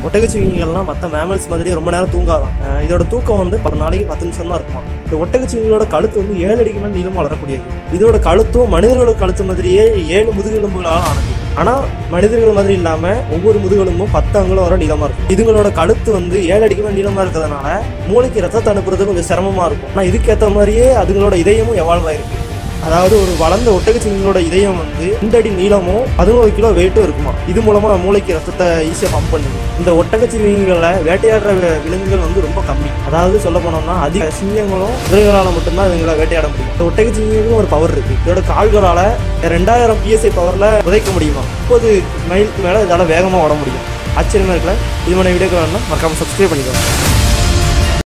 ஒட்டகச்சிவிங்கள்லாம் மற்ற மேமல்ஸ் மாதிரியே ரொம்ப நேரம் தூங்காதான் அஹ் இதோட தூக்கம் வந்து பத்து நாளைக்கு பத்து நிமிஷம் தான் இருக்குமா இந்த ஒட்டகச்சிவிங்களோட கழுத்து வந்து ஏழு அடிக்கு மேல் நீளம் வளரக்கூடியது இதோட கழுத்தும் மனிதர்களோட கழுத்து மாதிரியே ஏழு முதுகெலும்புகளால் ஆனது ஆனா மனிதர்கள் மாதிரி இல்லாம ஒவ்வொரு முதுகெலும்பும் பத்து அங்குலம் வரை நீளமா இருக்கும் இதுங்களோட கழுத்து வந்து ஏழு அடிக்கு மேல் நீளமா இருக்கிறதுனால மூளைக்கு ரத்தத்தை அனுப்புறது கொஞ்சம் சிரமமா இருக்கும் ஆனா இதுக்கேற்ற மாதிரியே அதுங்களோட இதயமும் எவால்வ் ஆயிருக்கு அதாவது ஒரு வளர்ந்த ஒட்டகச்சிவிங்களோட இதயம் வந்து ரெண்டு அடி நீளமும் பதினோரு கிலோ வெயிட்டும் இருக்குமா இது மூலமா நம்ம மூளைக்கு ரத்தத்தை ஈஸியாக பம்ப் பண்ணுது இந்த ஒட்டகச்சிவிங்களை வேட்டையாடுற வி- விலங்குகள் வந்து ரொம்ப கம்மி அதாவது சொல்ல போனோம்னா அதிக சிங்கங்களும் குதிரைகளால் மட்டும்தான் இவங்களை வேட்டையாட முடியும் இந்த ஒட்டகச்சிவிங்களுக்கும் ஒரு பவர் இருக்கு இதோட கால்களால ரெண்டாயிரம் பிஎஸ்ஐ பவர்ல உதைக்க முடியுமா முப்பது மைலுக்கு மேல இதால வேகமா ஓட முடியும் ஆச்சரியமா இருக்குல்ல இது மாதிரி வீடியோக்கு வேணும்னா மறக்காம சப்ஸ்கிரைப் பண்ணிக்கோங்க